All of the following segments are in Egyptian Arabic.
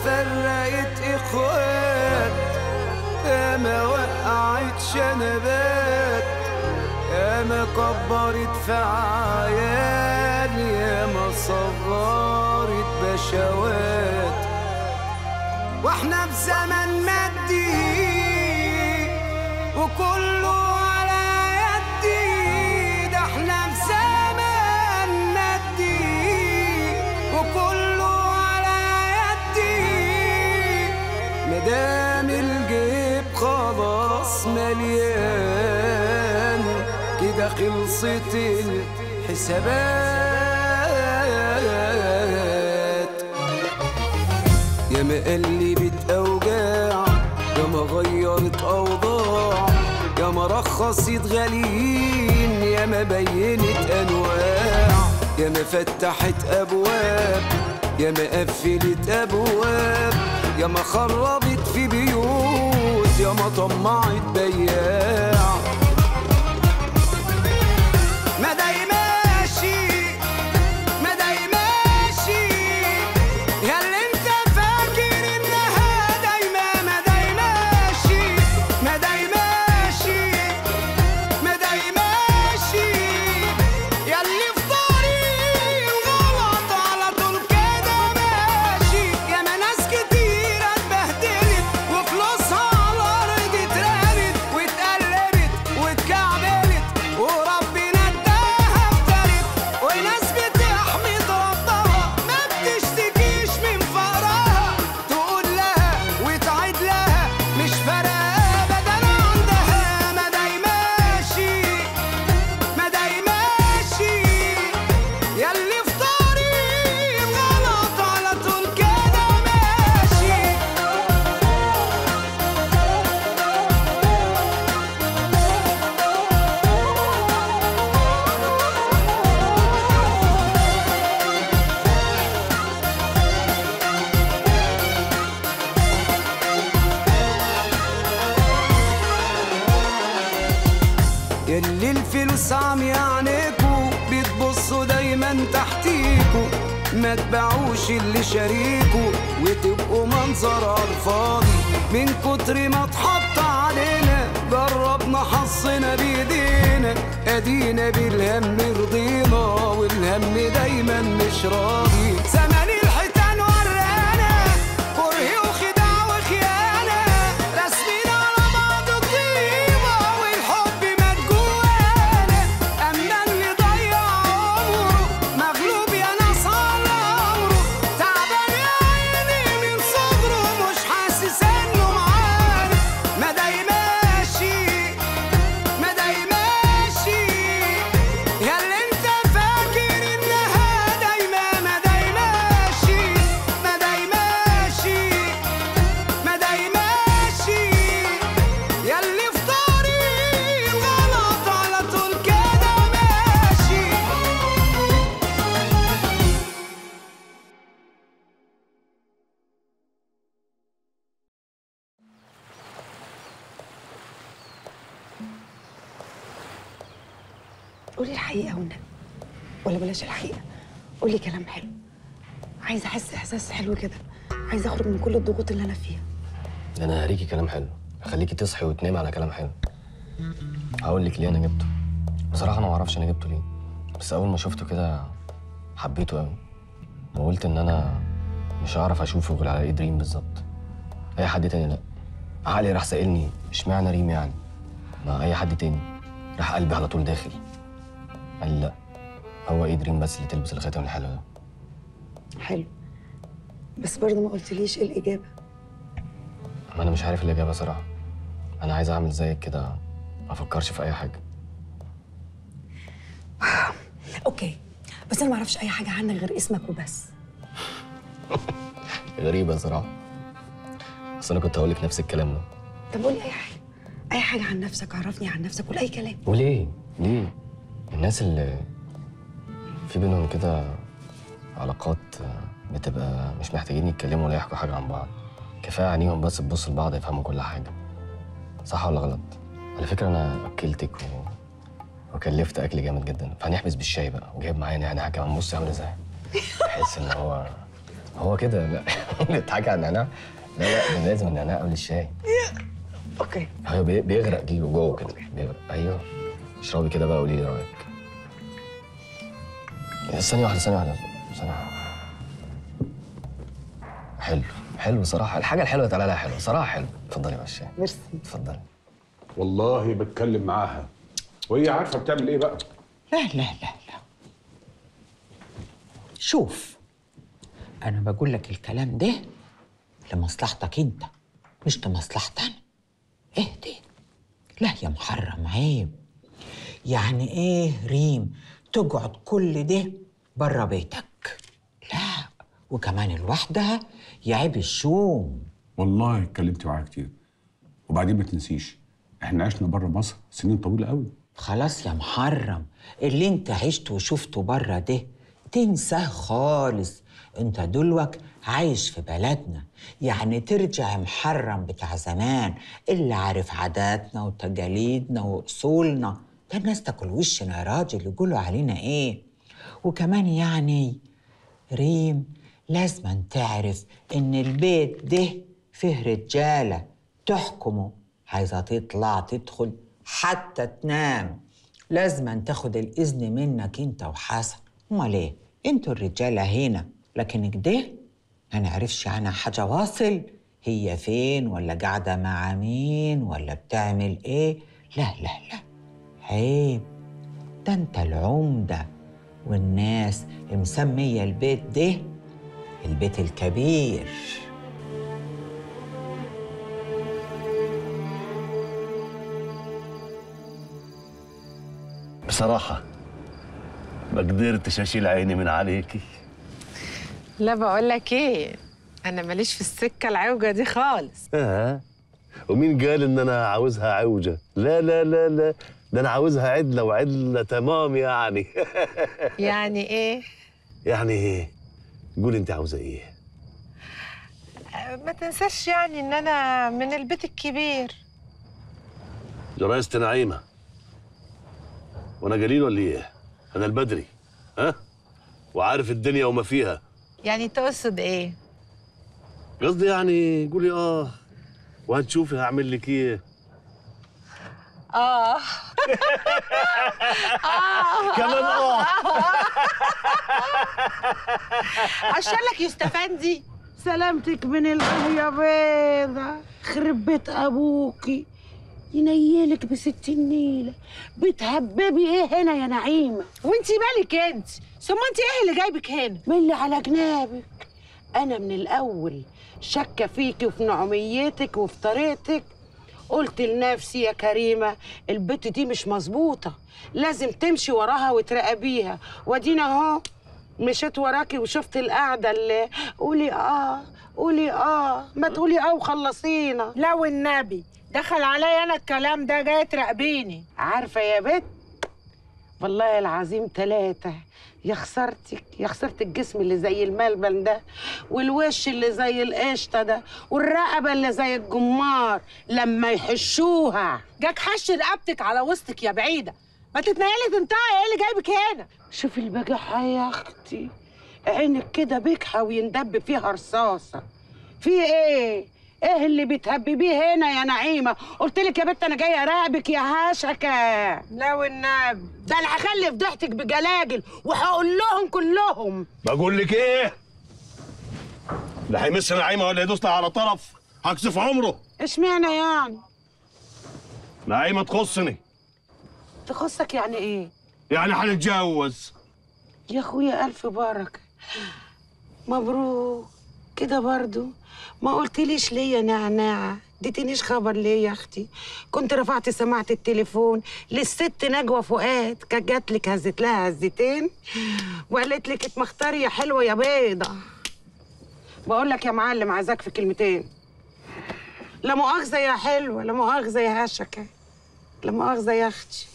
فرقت اخوات يا ما وقعت شنبات يا ما كبرت في عيال يا ما صغرت بشوات واحنا في زمن مادي وكله على يدي ده احنا في زمن مادي وكله على يدي مدام الجيب خلاص مليان كده خلصت الحسابات يا ما قلبت اوجاع يا ما غيرت اوضاع يا ما رخصت غاليين يا ما بينت انواع يا ما فتحت ابواب يا ما قفلت ابواب يا ما خربت في بيوت يا ما طمعت بياع ما داي ماشي ما داي ماشي يا اللي انت فاكر انها دايما ما داي ماشي ما داي ماشي ما داي ماشي يا اللي في طريق الغلط على طول كده ماشي يا ما ناس كتير اتبهدلت وفلوسها على الارض اترمت واتقلبت واتكعبلت وربنا اداها افترت وناس بتحمد ربها ما بتشتكيش من فقرها تقول لها وتعيد لها مش فارقه ابدا عندها ما داي ماشي ما داي ماشي ياللي في طريق الغلط على طول كده ماشي ياللي الفلوس عم يعنيكوا بتبصوا دايما تحتيكوا ما تبيعوش اللي شاريكوا وتبقوا منظر على الفاضي من كتر ما اتحط علينا جربنا حظنا بايدينا ادينا بالهم رضينا والهم دايما مش راضي زمان الحيتان ورانا كره وخداع وخيانه رسمين على بعض طيبه والحب مات جوانا اما اللي ضيع عمره مغلوب يا ناس على عمره تعبان يا عيني من صغره مش حاسس انه معانا ما داي ماشي ما داي ماشي يا اللي انت فاكر انها دايما ما داي ماشي ما داي ماشي ما داي ماشي يا اللي في طريق الغلط على طول كده ماشي قولي الحقيقة والنبي ولا بلاش الحقيقة قولي كلام حلو عايزة أحس إحساس حلو كده عايزة أخرج من كل الضغوط اللي أنا فيها ده انا هريكي كلام حلو هخليكي تصحي وتنامي على كلام حلو هقول لك ليه انا جبته بصراحه انا ما اعرفش انا جبته ليه بس اول ما شفته كده حبيته قوي وقلت ان انا مش هعرف اشوفه غير على ايد ريم بالظبط اي حد تاني لا عقلي راح سائلني اشمعنى ريم يعني ما اي حد تاني راح قلبي على طول داخل قال لي لا هو ايد ريم بس اللي تلبس الخاتم الحلو ده حلو بس برضه ما قلتليش إيه الإجابة ما انا مش عارف الاجابه صراحه انا عايز اعمل زيك كده ما افكرش في اي حاجه أوكي بس أنا ما أعرفش أي حاجة عنك غير اسمك وبس غريبه صراحه بس انا كنت هقول لك نفس الكلام ده طب قولي أي حاجة أي حاجة عن نفسك عرفني عن نفسك قول أي كلام وليه ليه الناس اللي في بينهم كده علاقات بتبقى مش محتاجين يتكلموا ولا يحكوا حاجه عن بعض كفايه عينيهم بس تبص لبعض يفهموا كل حاجه صح ولا غلط على فكره انا اكلتك و... وكلفت اكل جامد جدا فهنحبس بالشاي بقى وجايب معايا نعناع كمان بص عامل ازاي تحس ان هو هو كده لا بتضحكي على النعناع لا لا ده لازم النعناع قبل الشاي اوكي ايوه بي- بيغرق دي جوه كده بيغرق ايوه اشربي كده بقى قولي لي رايك ثانية واحدة ثانية واحدة ثانية واحدة حلو حلو صراحة الحاجة الحلوة تعالى لها حلوة صراحة حلو اتفضلي يا باشا ميرسي اتفضلي والله بتكلم معاها وهي عارفه بتعمل ايه بقى لا لا لا لا شوف أنا بقول لك الكلام ده لمصلحتك أنت مش لمصلحتي أنا اهدي لا يا محرم عيب يعني إيه ريم تقعد كل ده بره بيتك لا وكمان لوحدها يعيب الشوم والله اتكلمت معاها كتير وبعدين ما تنسيش احنا عشنا بره مصر سنين طويله قوي خلاص يا محرم اللي انت عشته وشفته بره ده تنساه خالص انت دلوك عايش في بلدنا يعني ترجع يا محرم بتاع زمان اللي عارف عاداتنا وتقاليدنا واصولنا ده الناس تاكل وشنا يا راجل يقولوا علينا ايه وكمان يعني ريم لازم تعرف ان البيت ده فيه رجاله تحكمه عايزه تطلع تدخل حتى تنام لازم تاخد الاذن منك انت وحسن امال ايه انتوا الرجاله هنا لكن كده ما نعرفش عنها حاجه واصل هي فين ولا قاعده مع مين ولا بتعمل ايه لا لا لا عيب ده انت العمده والناس مسميه البيت ده البيت الكبير بصراحة ما قدرتش أشيل عيني من عليكي لا بقول لك ايه انا ماليش في السكه العوجه دي خالص آه. ومين قال إن أنا عاوزها عوجة؟ لا لا لا لا ده أنا عاوزها عدلة وعدلة تمام يعني يعني ايه يعني إيه؟ قولي أنت عاوزة إيه؟ آه، ما تنساش يعني ان انا من البيت الكبير جرايست نعيمة وأنا قليل ولا إيه؟ أنا البدري ها؟ وعارف الدنيا وما فيها يعني تقصد ايه قصدي يعني قولي آه وهتشوفي هعمل لك إيه اه كمان آه عشان لك يستفندي سلامتك من الاه يا بيضة خرب بيت ابوكي ينيلك بستين نيلة بتهببي ايه هنا يا نعيمة وانتي مالك انت ثم انت ايه اللي جايبك هنا من اللي على جنابك انا من الاول شاكة فيكي وفي نعوميتك وفي طريقتك قلت لنفسي يا كريمة البت دي مش مظبوطة لازم تمشي وراها وتراقبيها وادينا اهو مشيت وراكي وشفت القعدة اللي قولي اه قولي اه ما تقولي اه وخلصينا لا والنبي دخل عليا انا الكلام ده جاي تراقبيني عارفة يا بت والله العظيم ثلاثة يا خسرتك يا خسرت الجسم اللي زي الملبن ده والوش اللي زي القشطة ده والرقبة اللي زي الجمار لما يحشوها جاك حش رقبتك على وسطك يا بعيده ما تتنيلي تنطقي ايه اللي جايبك هنا شوفي البجاحة يا أختي عينك كده بكحة ويندب فيها رصاصة في إيه؟ إيه اللي بتهببيه هنا يا نعيمة؟ قلت لك يا بت أنا جاية أراقبك يا هشكة لا والنبي ده أنا هخلي فضحتك بجلاجل وهقول لهم كلهم بقول لك ايه لا هيمس نعيمه ولا يدوس لها على طرف هكسف عمره اشمعنى يعني؟ نعيمه تخصني تخصك يعني إيه؟ يعني هنتجوز يا أخويا ألف بركة مبروك كده برضو ما قلتليش ليه يا نعناع اديتنيش خبر ليه يا اختي كنت رفعت سماعة التليفون للست نجوى فؤاد كانت جات لك هزت لها هزتين وقالت لك اتمختاري يا حلوه يا بيضه بقول لك يا معلم عايزاك في كلمتين لا مؤاخذه يا حلوه لا مؤاخذه يا هشكه لا مؤاخذه يا اختي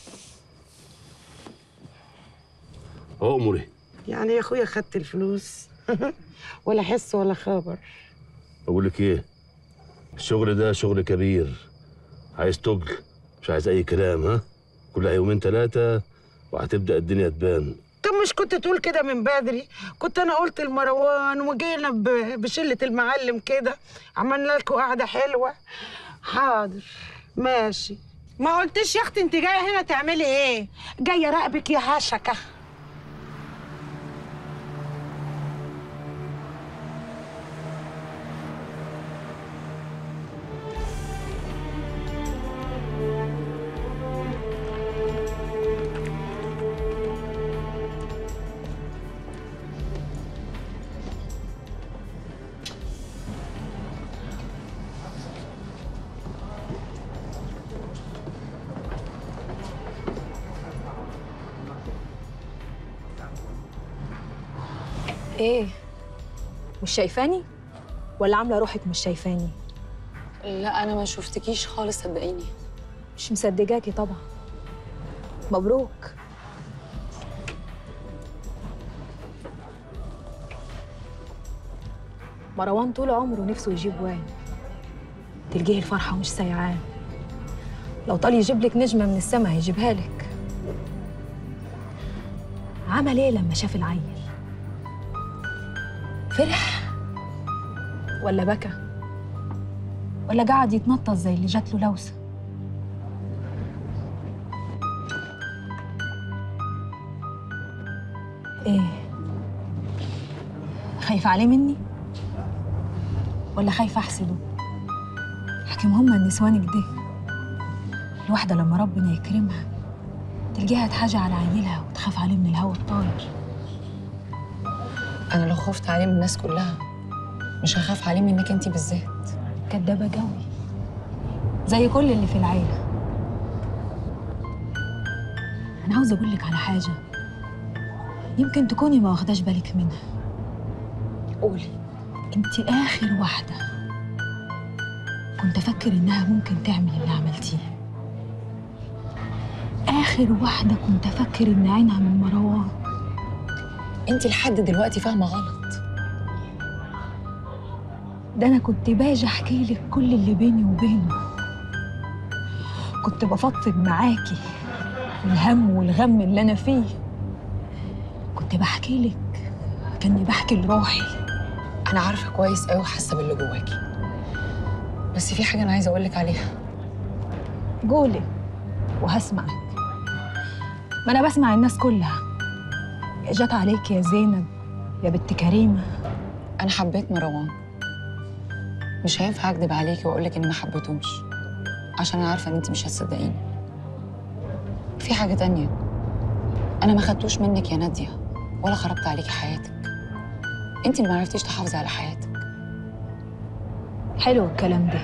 أؤمري يعني يا اخويا خدت الفلوس ولا حس ولا خبر بقول لك ايه الشغل ده شغل كبير عايز تجل مش عايز اي كلام ها كلها يومين ثلاثه وهتبدا الدنيا تبان طب طب مش كنت تقول كده من بدري كنت انا قلت لمروان وجينا ب- بشله المعلم كده عملنا لكم قعده حلوه حاضر ماشي ما قلتش يا اختي انت جايه هنا تعملي ايه جايه راقبك يا هشكه ايه مش شايفاني ولا عامله روحك مش شايفاني لا انا ما شفتكيش خالص صدقيني مش مصدقاكي طبعا مبروك مروان طول عمره نفسه يجيب وين تلقيه الفرحة مش سيعان لو طال يجيب لك نجمة من السما هيجيبها لك عمل ايه لما شاف العيل فرح ولا بكى ولا قعد يتنطط زي اللي جات له لوسه ايه خايفة عليه مني ولا خايفة احسده حكم هما النسوان كده الواحدة لما ربنا يكرمها تلقيها تحاجة على عيلها وتخاف عليه من الهوا الطاير انا لو خفت عليه من الناس كلها مش هخاف عليه منك انت بالذات كدابة جوي زي كل اللي في العيلة أنا عاوزة أقول لك على حاجة يمكن تكوني ما واخداش بالك منها قولي انت آخر واحدة كنت أفكر إنها ممكن تعمل اللي عملتيه آخر واحدة كنت أفكر إن عينها من مروان انت لحد دلوقتي فاهمه غلط ده أنا كنت باجي أحكي لك كل اللي بيني وبينه كنت بفضفض معاكي الهم والغم اللي أنا فيه كنت بحكي لك كأني بحكي لروحي انا عارفه كويس قوي وحاسه باللي جواكي بس في حاجه انا عايزه اقول لك عليها قولي وهسمعك ما أنا بسمع الناس كلها جت عليك يا زينب يا بنت كريمة انا حبيت مروان مش هينفع اكدب عليكي واقول لك اني ما حبيتهوش عشان انا عارفه ان انت مش هتصدقيني في حاجه تانية انا ما خدتوش منك يا ناديه ولا خربت عليكي حياتك انت اللي ما عرفتيش تحافظي على حياتك حلو الكلام ده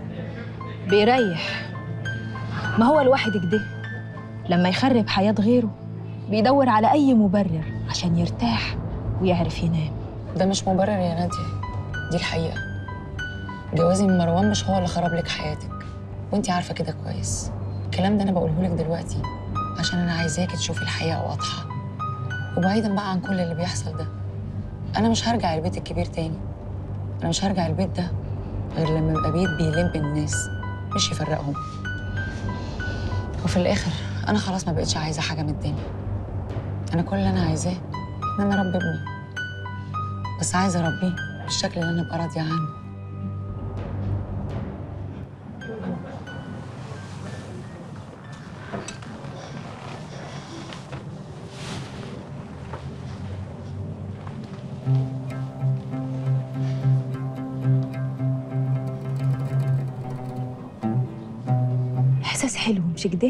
بيريح ما هو الواحد كده لما يخرب حياة غيره بيدور على أي مبرر عشان يرتاح ويعرف ينام ده مش مبرر يا ناديه دي الحقيقه جوازي من مروان مش هو اللي خرب لك حياتك وانت عارفه كده كويس الكلام ده انا بقوله لك دلوقتي عشان انا عايزاكي تشوفي الحقيقه واضحه وبعيدا بقى عن كل اللي بيحصل ده انا مش هرجع البيت الكبير تاني انا مش هرجع البيت ده غير لما يبقى بيت بيلم الناس مش يفرقهم وفي الاخر انا خلاص ما بقتش عايزه حاجه من الدنيا انا كل اللي انا عايزاه ان انا اربي ابني بس عايزه اربيه بالشكل اللي انا ابقى راضيه عنه إحساس حلو مش كده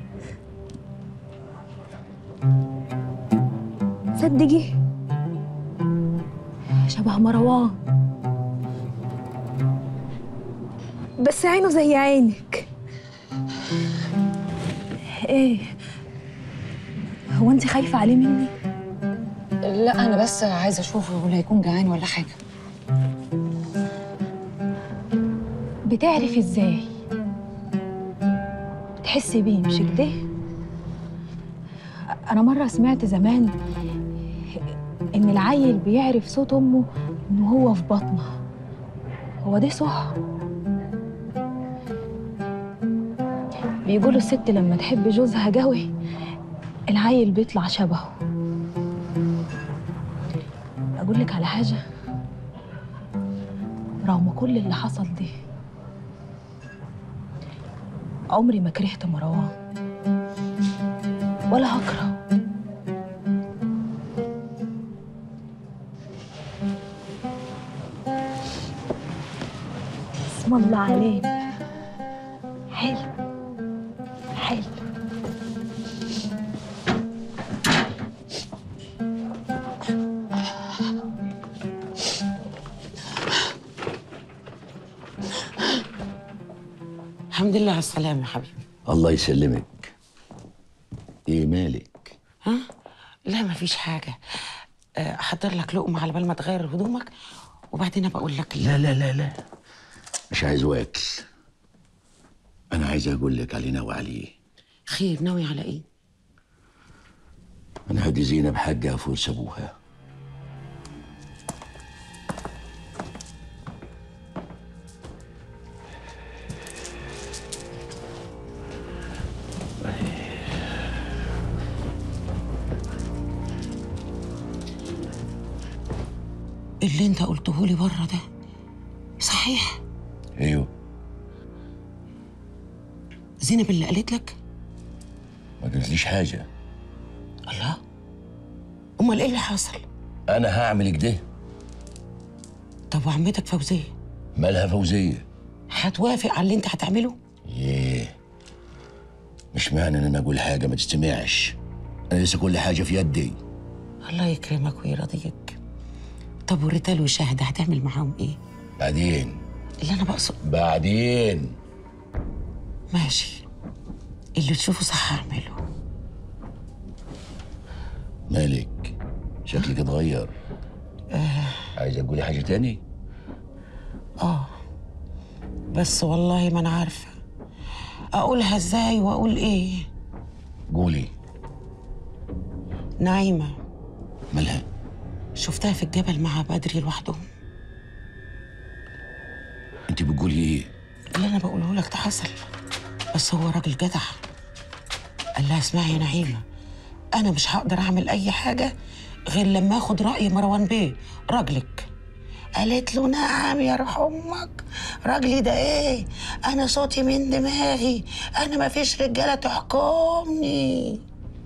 صدقي شبه مروان بس عينه زي عينك ايه هو انت خايفة عليه مني؟ لا انا بس عايزه اشوفه ولا هيكون جعان ولا حاجه بتعرف ازاي بتحسي بيه مش كده انا مره سمعت زمان ان العيل بيعرف صوت امه ان هو في بطنها هو ده صح بيقولوا الست لما تحب جوزها قوي العيل بيطلع شبهه اقول لك على حاجه رغم كل اللي حصل ده عمري ما كرهت مروان ولا هكره اسم الله عليك حلو حلو الحمد لله على السلامة يا حبيبي الله يسلمك ايه مالك ها؟ لا مفيش حاجة آه، أحضر لك لقمة على بال ما تغير هدومك وبعدين أبقى أقول لك لا لا لا لا مش عايز واكل انا عايز اقول لك علينا وعليه خير ناوي على إيه؟ انا هدي زينب حقها فلوس ابوها اللي أنت قلته لي بره ده صحيح ايوه زينب اللي قالت لك ما قلتليش حاجه الله أمال إيه اللي حصل؟ انا هعمل كده طب وعمتك فوزية مالها فوزيه هتوافق على اللي أنت هتعمله؟ ايه مش معنى ان انا اقول حاجه ما تستمعش انا لسه كل حاجه في يدي الله يكرمك ويرضيك طب والريتال والشهد هتعمل معاهم إيه؟ بعدين اللي أنا بقصد بعدين ماشي اللي تشوفه صح اعمله مالك شكلك اتغير عايزه تقولي حاجه تاني اه بس والله ما انا عارفه اقولها ازاي واقول ايه قولي نعيمه مالها شفتها في الجبل مع بدري لوحدهم انت بتقولي ايه اللي انا بقوله لك ده حصل بس هو راجل جدع قال لها اسمعي يا نعيمه انا مش هقدر اعمل اي حاجه غير لما اخد راي مروان بيه راجلك قالت له نعم يا روح امك راجلي ده ايه انا صوتي من دماغي انا ما فيش رجاله تحكمني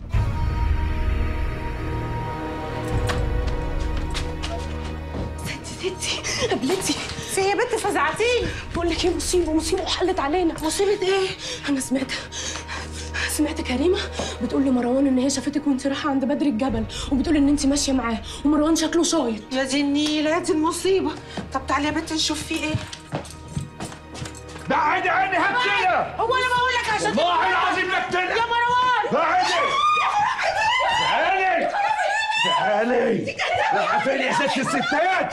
ستي ستي قبلتي في يا بنت فزعتيني بقول لك ايه مصيبه مصيبه وحلت علينا مصيبه ايه انا سمعت سمعت كريمه بتقول لمروان ان هي شافتك وانت رايحه عند بدر الجبل وبتقول ان انت ماشيه معاه ومروان شكله شايط يا دي النيله يا دي المصيبه طب تعالي يا بنت نشوف فيه ايه بعدي عني هبتلة هو انا بقول لك عشان والله العظيم نبتلة يا مروان بعدي تعالي تعالي رايحة فين يا ست الستات؟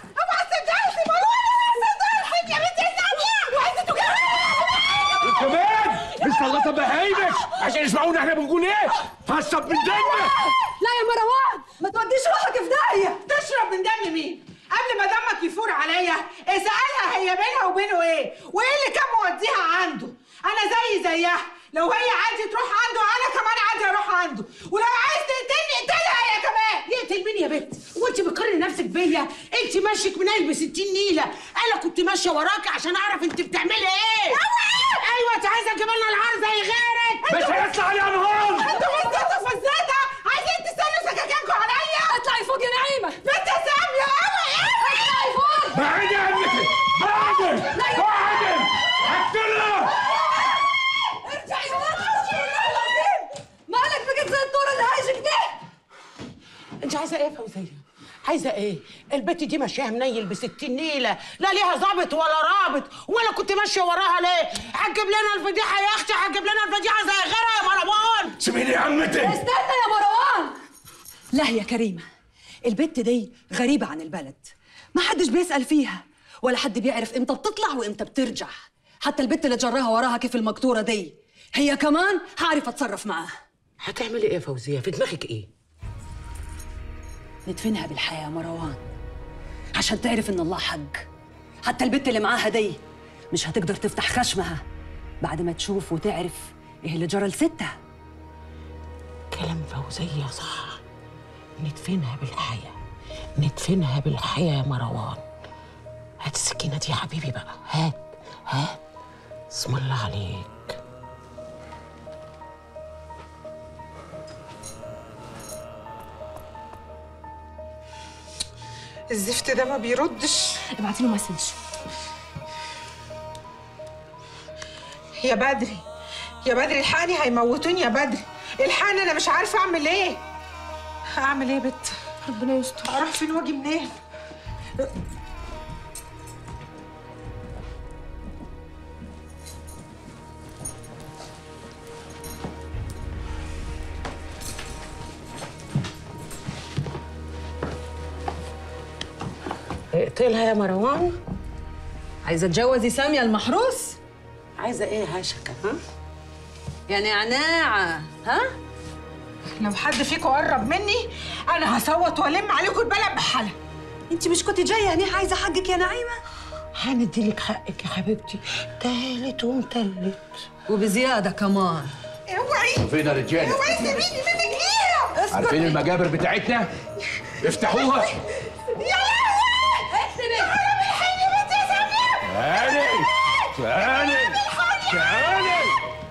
كمان مستغلطة بهايمك عشان يسمعونا احنا بنقول ايه؟ هشرب من دمك لا يا مروان ما توديش روحك في داهيه تشرب من دم مين؟ قبل ما دمك يفور عليا اسألها هي بينها وبينه ايه؟ وايه اللي كان موديها عنده؟ أنا زي زيها، لو هي عايزة تروح عنده أنا كمان عايزة أروح عنده، ولو عايز تقتلني اقتلها هي كمان. يقتل مين يا بنت؟ وانت بتقارني نفسك بيا؟ انت ماشيك من قلب 60 نيله، انا كنت ماشيه وراكي عشان اعرف انت بتعملي ايه؟ ايوه انت عايزه تجيب لنا العار زي غيرك مش هيطلع عليها نهار انتوا فزتوا فزاتة عايزين تستنوا سكاكينكم عليا؟ اطلعي فوق يا نعيمه بنت سامية قوي اطلعي فوق بعدي عنك بعدي بعدي هقتلها ارجعي مالك بقيت زي الطور اللي هايجك ده انت عايزه ايه يا فوزيه؟ عايزه ايه؟ البت دي ماشيه منيل ب 60 نيله، لا ليها ظابط ولا رابط، ولا كنت ماشيه وراها ليه؟ هتجيب لنا الفضيحه يا اختي هتجيب لنا الفضيحه زي غيرها يا مروان سيبيني يا عمتي استنى يا مروان لا يا كريمة البت دي غريبة عن البلد ما حدش بيسأل فيها ولا حد بيعرف امتى بتطلع وامتى بترجع حتى البت اللي جراها وراها كيف المقطورة دي هي كمان هعرف اتصرف معاها هتعملي ايه يا فوزيه؟ في دماغك ايه؟ ندفنها بالحياة يا مروان عشان تعرف ان الله حق حتى البت اللي معاها دي مش هتقدر تفتح خشمها بعد ما تشوف وتعرف ايه اللي جرى لستها كلام فوزيه صح ندفنها بالحياه ندفنها بالحياة يا مروان هات السكينة دي يا حبيبي بقى هات هات اسم الله عليك الزفت ده ما بيردش ابعتي له مسج يا بدري يا بدري الحقني هيموتوني يا بدري الحقني انا مش عارفه اعمل ايه اعمل ايه يا بت ربنا يستر اروح فين واجي منين اقتلها يا مروان عايزه تجوزي ساميه المحروس عايزه ايه يا هشكه ها يا نعناعه ها لو حد فيكم قرب مني انا هصوت والم عليكم البلد بحالها انت مش كنت جايه هنا عايزه حقك يا نعيمه هنديلك حقك يا حبيبتي تالت ومتلت وبزياده كمان اوعي فين يا رجاله؟ اوعي سيبيني منك ليه عارفين المجابر بتاعتنا؟ افتحوها يا لهوي يا حرام الحين يا بنت يا ساميه تعالي تعالي تعالي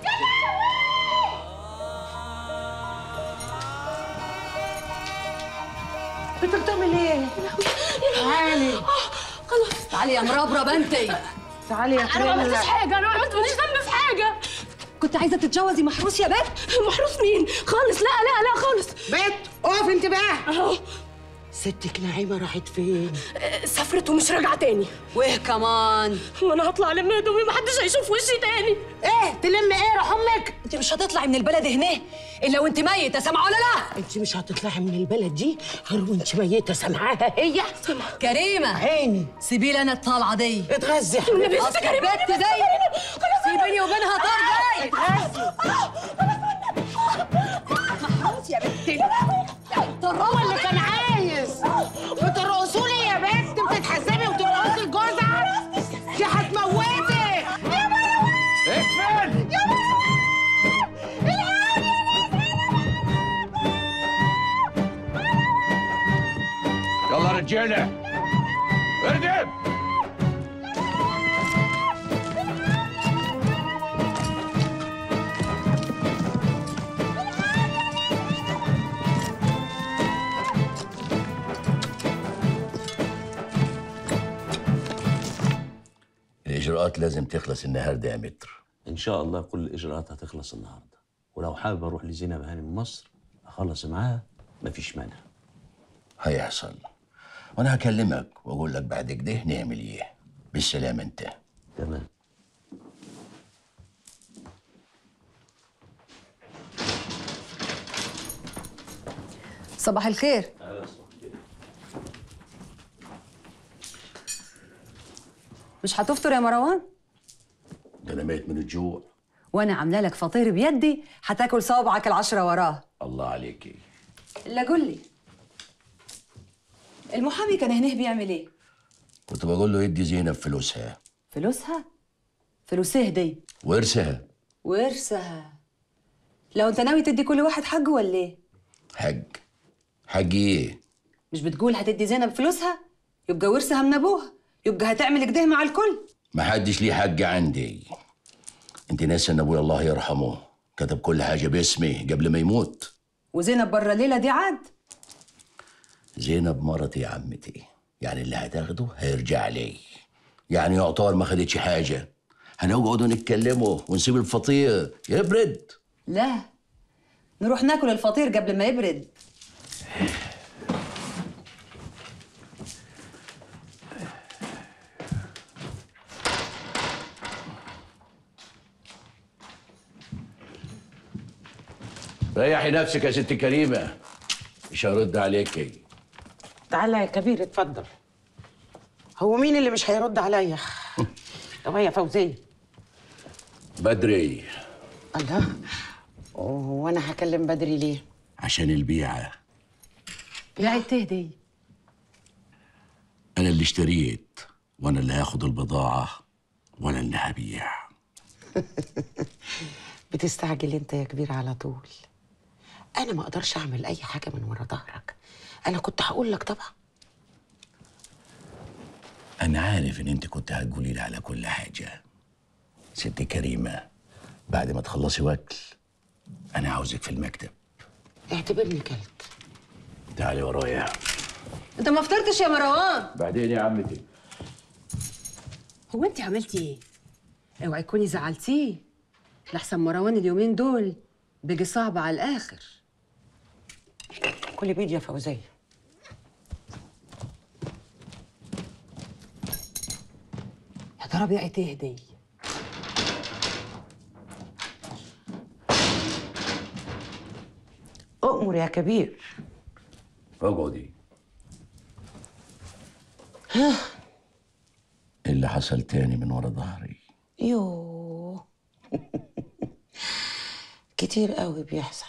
انت بتعمل ايه؟ تعالي خلاص تعالي يا مربرب انت تعالي يا انا ما عملتش حاجه انا ما عملت ماليش ذنب في حاجه كنت عايزه تتجوزي محروس يا بنت محروس مين خالص لا لا لا خالص بنت اقف انت بقى اهو ستك نعيمه راحت فين؟ سافرت ومش راجعه تاني وايه كمان وانا هطلع لم هدومي محدش هيشوف وشي تاني ايه تلم ايه روح امك انت مش هتطلعي من البلد هنا الا وانت ميته سامعه ولا لا انت مش هتطلعي من البلد دي غير وانت ميته سامعاها هي كريمه عيني سيبي لي انا الطالعه دي اتغذي والنبي اصل ست كريمة، البت والنبي دي ست كريمة. سيبيني وبينها طار جاي محروس يا بنتي هو اللي كان عايز بترقصوا لي يا بنت بتتحزمي وترقصي لجوزها دي هتموتك يا مروان اقفل يا مروان يلا رجاله اردم الإجراءات لازم تخلص النهاردة يا متر ان شاء الله كل الاجراءات هتخلص النهارده ولو حابب اروح لزينب هانم مصر اخلص معاها مفيش مانع هيحصل وأنا هكلمك وأقول لك بعد كده نعمل إيه بالسلامة أنت تمام صباح الخير مش هتفطر يا مروان ده أنا ميت من الجوع وانا عامله لك فطير بيدي هتاكل صوابعك العشره وراه الله عليكي الا قول لي المحامي كان هنا بيعمل ايه كنت بقول له يدي زينب فلوسها فلوسها فلوسه دي ورثها ورثها لو انت ناوي تدي كل واحد حقه ولا ايه حج حج إيه مش بتقول هتدي زينب فلوسها يبقى ورثها من ابوها يبقى هتعمل كده مع الكل ما حدش ليه حج عندي انت ناسي ان ابويا الله يرحمه كتب كل حاجه باسمي قبل ما يموت وزينب بره الليله دي عاد زينب مرتي يا عمتي يعني اللي هتاخده هيرجع لي يعني يعتبر ما خدتش حاجه هنقعد نتكلموا ونسيب الفطير يبرد لا نروح ناكل الفطير قبل ما يبرد ريحي نفسك يا ست كريمه مش هرد عليكي تعالى يا كبير اتفضل هو مين اللي مش هيرد عليا طب يا فوزيه بدري الله هو انا هكلم بدري ليه عشان البيعه بيعت تهدي انا اللي اشتريت وانا اللي هاخد البضاعه وانا اللي هبيع بتستعجل انت يا كبير على طول انا ما اقدرش اعمل اي حاجه من ورا ظهرك انا كنت هقول لك طبعا انا عارف ان انت كنت هتقولي لي على كل حاجه ست كريمه بعد ما تخلصي وكل انا عاوزك في المكتب اعتبرني كلت تعالي ورايا انت ما فطرتش يا مروان بعدين يا عمتي هو انت عملتي ايه اوعي تكوني زعلتيه لحسن مروان اليومين دول بيجي صعب على الاخر كل بيد يا فوزيه يا ترى بيعت ايه دي اؤمر يا كبير اقعدي ها إيه اللي حصل تاني من ورا ظهري يوه كتير قوي بيحصل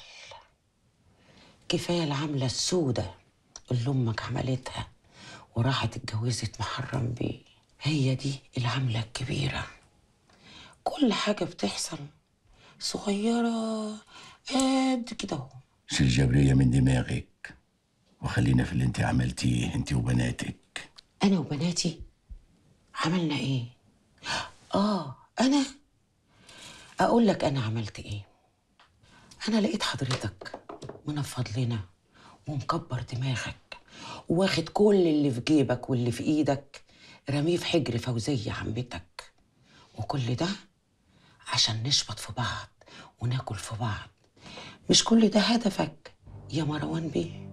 كفايه العمله السودة اللي امك عملتها وراحت اتجوزت محرم بيه هي دي العمله الكبيره كل حاجه بتحصل صغيره قد كده اهو شيل جبرية من دماغك وخلينا في اللي انت عملتيه انت وبناتك انا وبناتي عملنا ايه اه انا اقول لك انا عملت ايه انا لقيت حضرتك منفض لنا ومكبر دماغك واخد كل اللي في جيبك واللي في ايدك رميه في حجر فوزية عمتك وكل ده عشان نشبط في بعض وناكل في بعض مش كل ده هدفك يا مروان بيه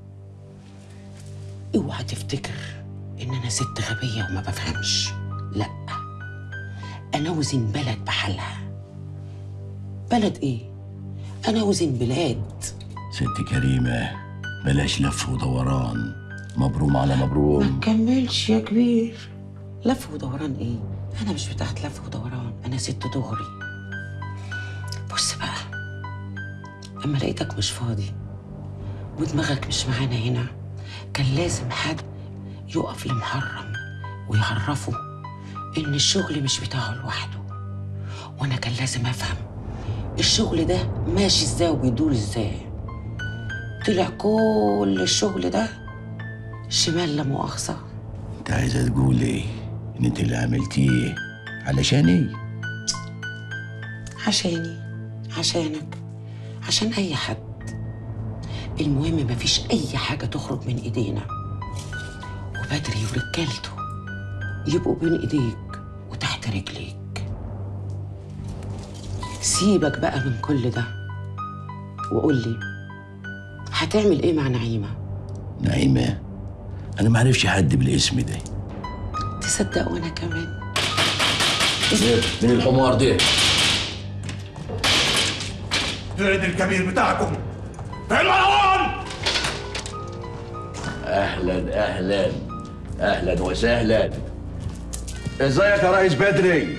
اوعى تفتكر ان انا ست غبيه وما بفهمش لا انا وزن بلد بحالها بلد ايه انا وزن بلاد ست كريمة بلاش لف ودوران مبروم على ما مبروم تكملش يا كبير لف ودوران ايه انا مش بتاعت لف ودوران انا ست دغري بص بقى اما لقيتك مش فاضي ودماغك مش معانا هنا كان لازم حد يقف لمحرم ويعرفه ان الشغل مش بتاعه لوحده وانا كان لازم افهم الشغل ده ماشي ازاي وبيدور ازاي طلع كل الشغل ده شمال لا مؤاخذه انت عايزة تقول ايه ان انت اللي عملتيه علشان ايه عشاني عشانك عشان اي حد المهم مفيش اي حاجه تخرج من ايدينا وبدري ورجالته يبقوا بين ايديك وتحت رجليك سيبك بقى من كل ده وقول لي هتعمل ايه مع نعيمه نعيمة انا ما اعرفش حد بالاسم ده تصدق وانا كمان من الحمار ده فين الكبير بتاعكم؟ فين مروان؟ اهلا اهلا اهلا وسهلا ازيك يا ريس بدري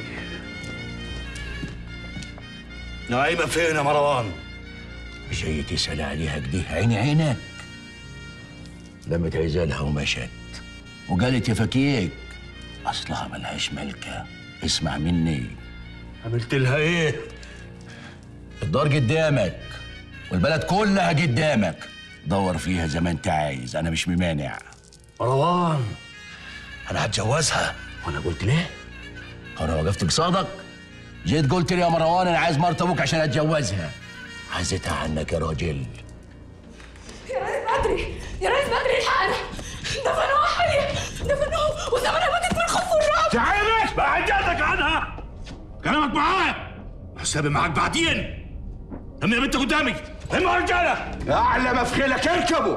نعيمة فين يا مروان؟ جاي تسأل عليها كده عيني عينك لمت عزالها ومشت وقالت يا فكيك اصلها ملهاش ملكة اسمع مني عملت لها ايه؟ الدار قدامك والبلد كلها قدامك دور فيها زي ما انت عايز انا مش ممانع مروان انا هتجوزها وانا قلت ليه انا وقفت قصادك جيت قلت لي يا مروان انا عايز مرت ابوك عشان اتجوزها عزتها عنك يا راجل يا ريس بدري يا ريس بدري الحقنا دفنوها حية دفنوها وزمانها ماتت من الخوف والرعب تعالى بعدتك عنها كلامك معايا حسابي معاك بعدين لما يا بنت قدامي هم يا رجاله اعلى ما في خيلك اركبوا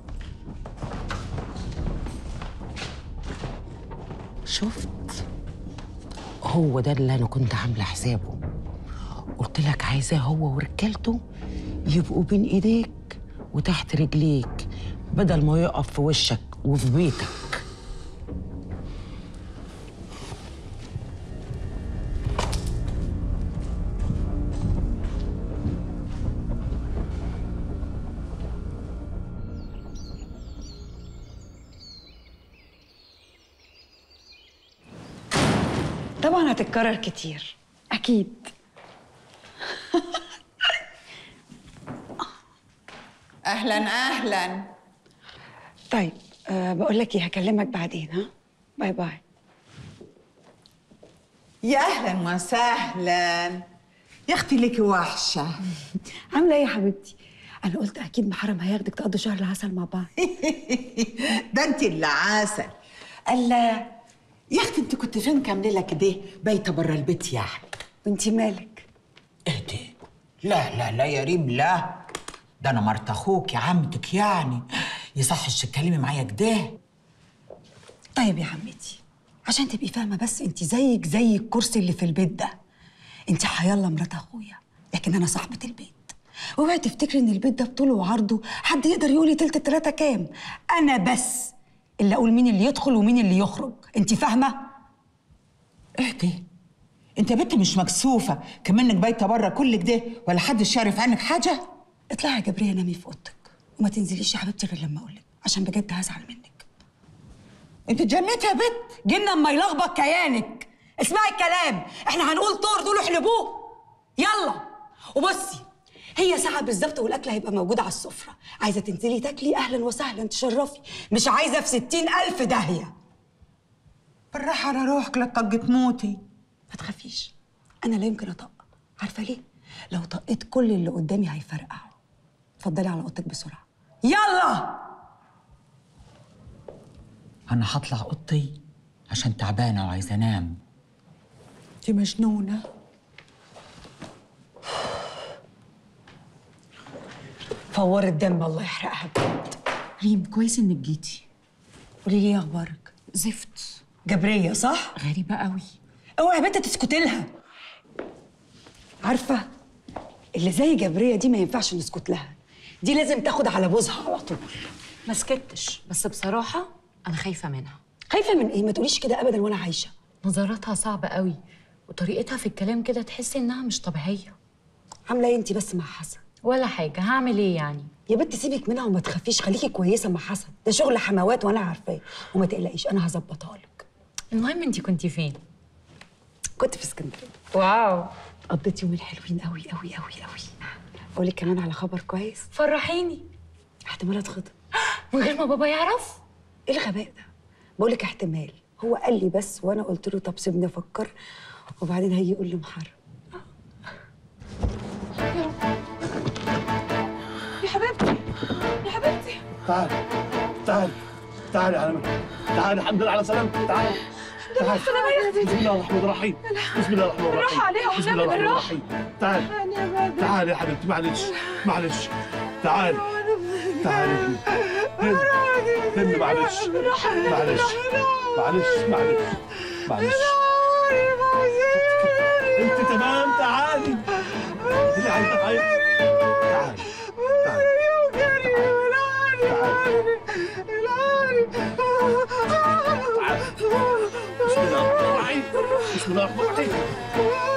شفت هو ده اللي انا كنت عامله حسابه قلت لك عايزاه هو ورجالته يبقوا بين ايديك وتحت رجليك بدل ما يقف في وشك وفي بيتك طبعا هتتكرر كتير اكيد اهلا اهلا طيب أه بقول لك ايه هكلمك بعدين ها باي باي يا اهلا وسهلا يا اختي ليكي وحشه عامله ايه يا حبيبتي انا قلت اكيد محرم هياخدك تقضوا شهر العسل مع بعض ده انت اللي عسل الا يا اختي انت كنت فين كام ليله كده بايته بره البيت يعني وانت مالك لا لا لا يا ريم لا ده انا مرت اخوك يا عمتك يعني يصحش تتكلمي معايا كده طيب يا عمتي عشان تبقي فاهمه بس انت زيك زي الكرسي اللي في البيت ده انت حيالله مرات اخويا لكن انا صاحبه البيت اوعي تفتكري ان البيت ده بطوله وعرضه حد يقدر يقول لي تلت التلاته كام انا بس اللي اقول مين اللي يدخل ومين اللي يخرج انت فاهمه اهدي انت بنت مش مكسوفه كمانك بايته بره كل كده ولا حدش يعرف عنك حاجه اطلعي يا جبريه نامي في اوضتك وما تنزليش يا حبيبتي غير لما اقولك عشان بجد هزعل منك انت اتجننتي يا بنت جن اما يلخبط كيانك اسمعي الكلام احنا هنقول طور دول احلبوه يلا وبصي هي ساعة بالظبط والأكل هيبقى موجود على السفرة عايزة تنزلي تاكلي أهلا وسهلا تشرفي مش عايزة في ستين ألف داهية بالراحة على روحك لا تطقي تموتي ما تخافيش أنا لا يمكن أطق عارفة ليه؟ لو طقيت كل اللي قدامي هيفرقعوا اتفضلي على أوضتك بسرعة يلا انا هطلع اوضتي عشان تعبانه وعايزه انام دي مجنونه فور الدم الله يحرقها بجد ريم كويس انك جيتي قولي لي ايه اخبارك زفت جبريه صح غريبه قوي اوعي يا بنت تسكتي لها عارفه اللي زي جبريه دي ما ينفعش نسكت لها دي لازم تاخد على بوزها على طول ما سكتش بس بصراحة أنا خايفة منها خايفه من ايه ما تقوليش كده ابدا وانا عايشه نظراتها صعبة قوي وطريقتها في الكلام كده تحسي إنها مش طبيعية عامله ايه انت بس مع حسن ولا حاجة هعمل إيه يعني يا بنت سيبك منها وما تخافيش خليكي كويسه مع حسن ده شغل حموات وانا عارفاه وما تقلقيش انا هظبطها لك المهم أنت كنتي فين؟ كنت في اسكندريه واو قضيت يومين حلوين قوي قوي قوي قوي اقول لك كمان على خبر كويس فرحيني احتمال اتخطب من غير ما بابا يعرف ايه الغباء ده بقول لك احتمال هو قال لي بس وانا قلت له طب سيبني افكر وبعدين هيجي يقول لي محرم يا حبيبتي يا حبيبتي تعال تعال تعال يا حبيبي تعال الحمد لله على سلامتك تعال تعال السلامة يا أختي. بسم الله الرحمن الرحيم بسم الله الرحمن الرحيم بالراحة عليها بسم الله والنبي الرحمن بالراحة. الرحيم تعال يا بدر تعال يا حبيبتي معلش معلش تعال تعال يا ابني هم هم معلش معلش معلش معلش معلش انت تمام تعالي تعالي تعالي تعالي بسم الله الرحمن الرحيم بسم الله الرحمن الرحيم